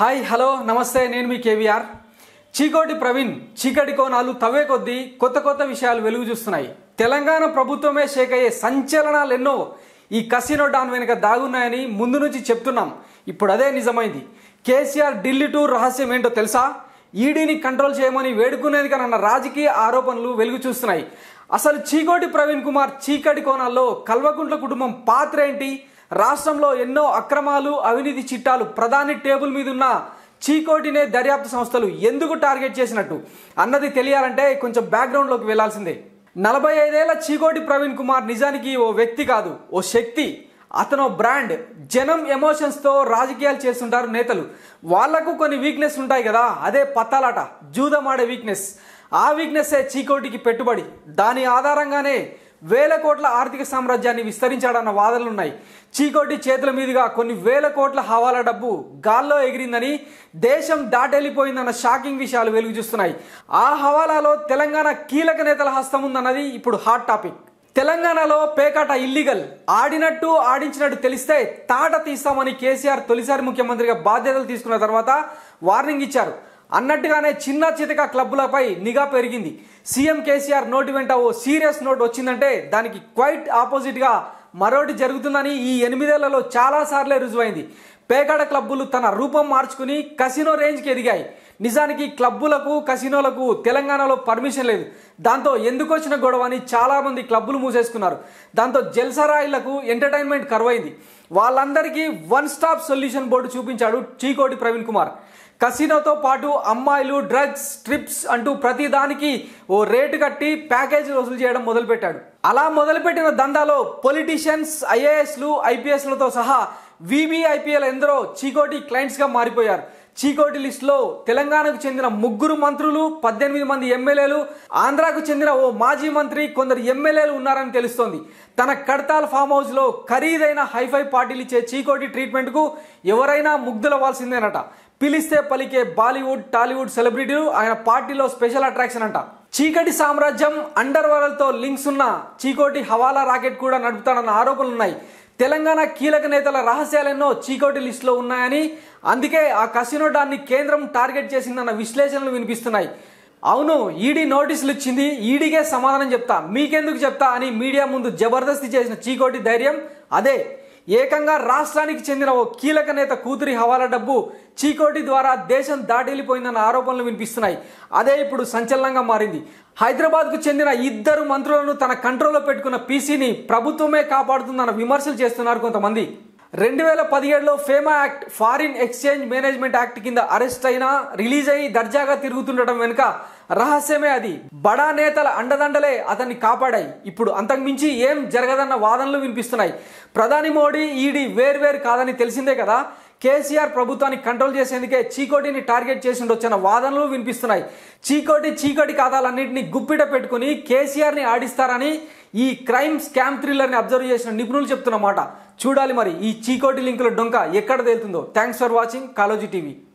hi hello నమస్తే నేను మీ కేవీఆర్ చీకోటి ప్రవీణ్ చీకటి కోణాలు తవ్వే కొద్దీ కొత్త కొత్త విషయాలు వెలుగు చూస్తున్నాయి తెలంగాణ ప్రభుత్వమే షేక్ అయ్యే సంచలనాలు ఎన్నో ఈ కసినో డాన్ వెనుక దాగున్నాయని ముందు నుంచి చెప్తున్నాం ఇప్పుడు అదే నిజమైంది కేసీఆర్ ఢిల్లీ టూర్ రహస్యం ఏంటో తెలుసా ఈడీని కంట్రోల్ చేయమని వేడుకునేది కనన్న రాజకీయ ఆరోపణలు వెలుగు చూస్తున్నాయి అసలు చీకోటి ప్రవీణ్ కుమార్ చీకటి కోణాల్లో కల్వకుంట్ల కుటుంబం పాత్ర ఏంటి రాష్ట్రంలో ఎన్నో అక్రమాలు అవినీతి చిట్టాలు ప్రధాని టేబుల్ మీద ఉన్న చీకోటినే దర్యాప్తు సంస్థలు ఎందుకు టార్గెట్ చేసినట్టు అన్నది తెలియాలంటే కొంచెం బ్యాక్గ్రౌండ్లోకి వెళ్లాల్సిందే నలభై ఐదేళ్ల చీకోటి ప్రవీణ్ కుమార్ నిజానికి ఓ వ్యక్తి కాదు ఓ శక్తి అతను బ్రాండ్ జనం ఎమోషన్స్తో రాజకీయాలు చేస్తుంటారు నేతలు వాళ్లకు కొన్ని వీక్నెస్ ఉంటాయి కదా అదే పత్తాలాట జూదమాడే వీక్నెస్ ఆ వీక్నెస్సే చీకోటికి పెట్టుబడి దాని ఆధారంగానే వేల కోట్ల ఆర్థిక సామ్రాజ్యాన్ని విస్తరించాడన్న వాదనలు ఉన్నాయి చీకోటి చేతుల మీదుగా కొన్ని వేల కోట్ల హవాలా డబ్బు గాల్లో ఎగిరిందని దేశం దాటెళ్ళిపోయిందన్న షాకింగ్ విషయాలు వెలుగు చూస్తున్నాయి ఆ హవాలాలో తెలంగాణ కీలక నేతల హస్తం ఉందన్నది ఇప్పుడు హాట్ టాపిక్ తెలంగాణలో పేకాట ఇల్లీగల్ ఆడినట్టు ఆడించినట్టు తెలిస్తే తాట తీస్తామని కేసీఆర్ తొలిసారి ముఖ్యమంత్రిగా బాధ్యతలు తీసుకున్న తర్వాత వార్నింగ్ ఇచ్చారు అన్నట్టుగానే చిన్న చితక క్లబ్బులపై నిఘా పెరిగింది సీఎం కేసీఆర్ నోటి వెంట ఓ సీరియస్ నోట్ వచ్చిందంటే దానికి క్వైట్ ఆపోజిట్గా మరోటి జరుగుతుందని ఈ ఎనిమిదేళ్లలో చాలా సార్లే రుజువైంది పేకాట క్లబ్బులు తన రూపం మార్చుకుని కసినో రేంజ్కి ఎదిగాయి నిజానికి క్లబ్బులకు కసినోలకు తెలంగాణలో పర్మిషన్ లేదు దాంతో ఎందుకు వచ్చిన గొడవ అని చాలామంది క్లబ్బులు మూసేసుకున్నారు దాంతో జల్సరాయిలకు ఎంటర్టైన్మెంట్ కరువైంది వాళ్ళందరికీ వన్ స్టాప్ సొల్యూషన్ బోర్డు చూపించాడు చీకోటి ప్రవీణ్ కుమార్ కసినోతో పాటు అమ్మాయిలు డ్రగ్స్ ట్రిప్స్ అంటూ ప్రతి దానికి ఓ రేటు కట్టి ప్యాకేజ్ వసూలు చేయడం మొదలుపెట్టాడు అలా మొదలుపెట్టిన దందాలో పొలిటీషియన్స్ ఐఏఎస్లు ఐపీఎస్లతో సహా విబిఐపీఎల్ ఎందరో చీకోటి క్లయింట్స్గా మారిపోయారు చీకోటి లిస్టులో తెలంగాణకు చెందిన ముగ్గురు మంత్రులు పద్దెనిమిది మంది ఎమ్మెల్యేలు ఆంధ్రాకు చెందిన ఓ మాజీ మంత్రి కొందరు ఎమ్మెల్యేలు ఉన్నారని తెలుస్తోంది తన కడతాల్ ఫామ్ హౌస్లో ఖరీదైన హైఫై పార్టీలు ఇచ్చే చీకోటి ట్రీట్మెంట్కు ఎవరైనా ముగ్ధులవ్వాల్సిందేనట పిలిస్తే పలికే బాలీవుడ్ టాలీవుడ్ సెలబ్రిటీలు ఆయన పార్టీలో స్పెషల్ అట్రాక్షన్ అంట చీకటి సామ్రాజ్యం అండర్ వరల్డ్తో లింక్స్ ఉన్న చీకోటి హవాలా రాకెట్ కూడా నడుపుతాడన్న ఆరోపణలు ఉన్నాయి తెలంగాణ కీలక నేతల రహస్యాలెన్నో చీకోటి లిస్టులో ఉన్నాయని అందుకే ఆ కసినో డాన్ని కేంద్రం టార్గెట్ చేసిందన్న విశ్లేషణలు వినిపిస్తున్నాయి అవును ఈడీ నోటీసులు ఇచ్చింది ఈడీకే సమాధానం చెప్తా మీకెందుకు చెప్తా అని మీడియా ముందు జబర్దస్తి చేసిన చీకోటి ధైర్యం అదే ఏకంగా రాష్ట్రానికి చెందిన ఓ కీలక నేత కూతురి హవాలా డబ్బు చీకోటి ద్వారా దేశం దాటెళ్ళిపోయిందన్న ఆరోపణలు వినిపిస్తున్నాయి అదే ఇప్పుడు సంచలనంగా మారింది హైదరాబాద్కు చెందిన ఇద్దరు మంత్రులను తన కంట్రోల్లో పెట్టుకున్న పీసీని ప్రభుత్వమే కాపాడుతుందన్న విమర్శలు చేస్తున్నారు కొంతమంది రెండు వేల పదిహేడులో FEMA act foreign exchange management act కింద అరెస్ట్ అయినా రిలీజ్ అయ్యి దర్జాగా తిరుగుతుండటం వెనుక రహస్యమే అది బడా నేతల అండదండలే అతన్ని కాపాడాయి ఇప్పుడు అంతకుమించి ఏం జరగదన్న వాదనలు వినిపిస్తున్నాయి ప్రధాని మోడీ ఈడీ వేర్వేరు కాదని తెలిసిందే కదా కేసీఆర్ ప్రభుత్వాన్ని కంట్రోల్ చేసేందుకే చీకోటిని టార్గెట్ చేసి ఉండొచ్చన్న వాదనలు వినిపిస్తున్నాయి చీకోటి చీకోటి ఖాతాలన్నింటినీ గుప్పిట పెట్టుకుని కేసీఆర్ని ఆడిస్తారని ఈ క్రైమ్ స్కామ్ థ్రిల్లర్ని అబ్జర్వ్ చేసిన నిపుణులు చెప్తున్నమాట చూడాలి మరి ఈ చీకోటి లింకుల డొంక ఎక్కడ తేలుతుందో thanks for watching Kaloji TV